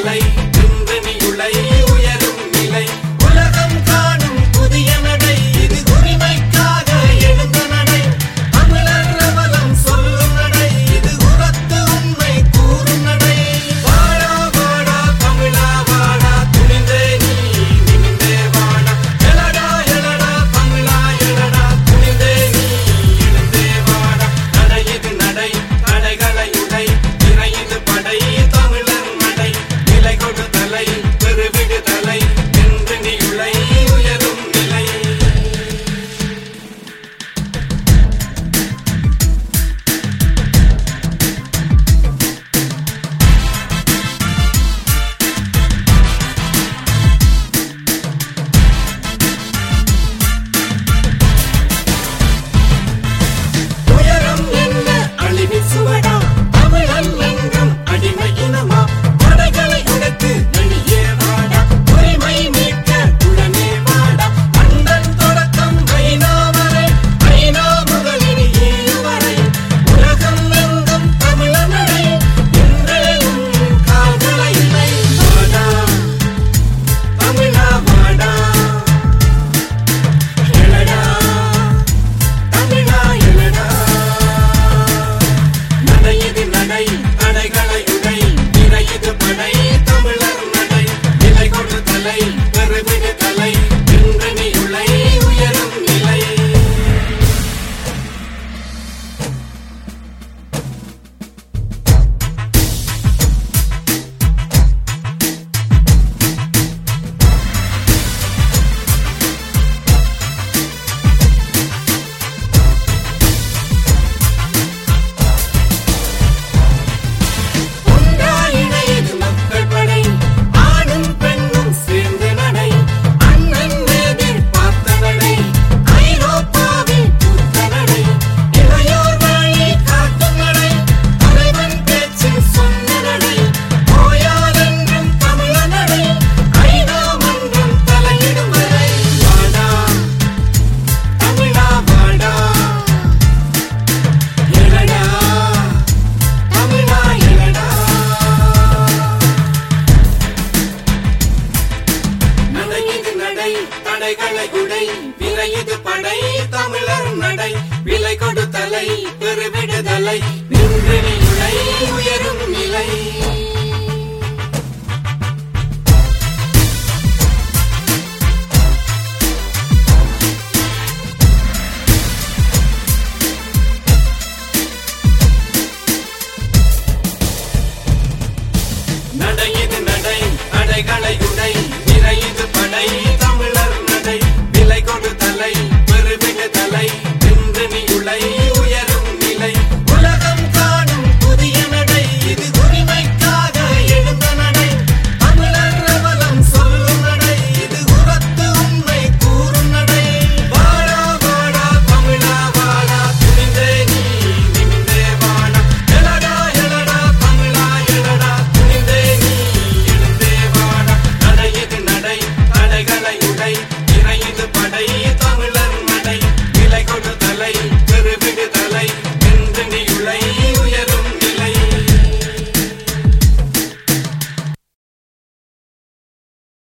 தலை நின்று நீ உலை உயரும் நிலை உலகம் காணும் புதிய நடை இது உரிமைக்காக எழுந்த நடை தமிழர் அவலம் சொல்லும் நடை இது உரத்து உண்மை கூறும் நடை வாடா வாடா தமிழா வாடா துணிந்தே நீ நிமிந்தே வாடா எழடா எழடா தமிழா எழடா துணிந்தே நீ எழுந்தே வாடா நடை இது நடை தடைகளை உடை இறையுது படை தமிழர் நடை நிலை கொடு தலை பெருவிடு தலை நின்று நீ உலை உயரும் நிலை உயரம் என்ன அழிவின் சுவடா தமிழன் என்றும் அடிமை இனமா படைகளை உடைத்து வெளியே வாடா உரிமை மீட்க உடனே வாடா அண்டன் தொடக்கம் ஐநா வரை ஐநா முதலில் ஏழு வரை உலகம் எங்கும் தமிழன் நடை இன்றையும் கால்களை இல்லை வாடா தமிழா வாடா எழடா தமிழா எழடா நடையது நடை தடைகளை உடை நிறையது படை தமிழர் நடை நிலை கொடு தலை பெருமிடு தலை இன்று நீ உலை உயரும் நிலை ஒன்றாய் இணையது மக்கள் படை ஆணும் பெண்ணும் சேர்ந்து நடை அண்ணன் எதிர் பார்த்த நடை ஐரோப்பாவில் பூத்த நடை இளையோர் வழி காட்டும் நடை தலைவன் பேச்சு சொன்ன நடை ஓயாதென்றும் தமிழ நடை ஐநா மன்றம் தலையிடும் வரை வாடா தமிழா வாடா எழடா தமிழா எழடா நடையது நடை தடைகளை உடை விரையது படை தமிழர் நடை விலை கொடு தலை பெருவிடுதலை நின்று நீ உலை உயரும் நிலை நடையது நடை தடைகளை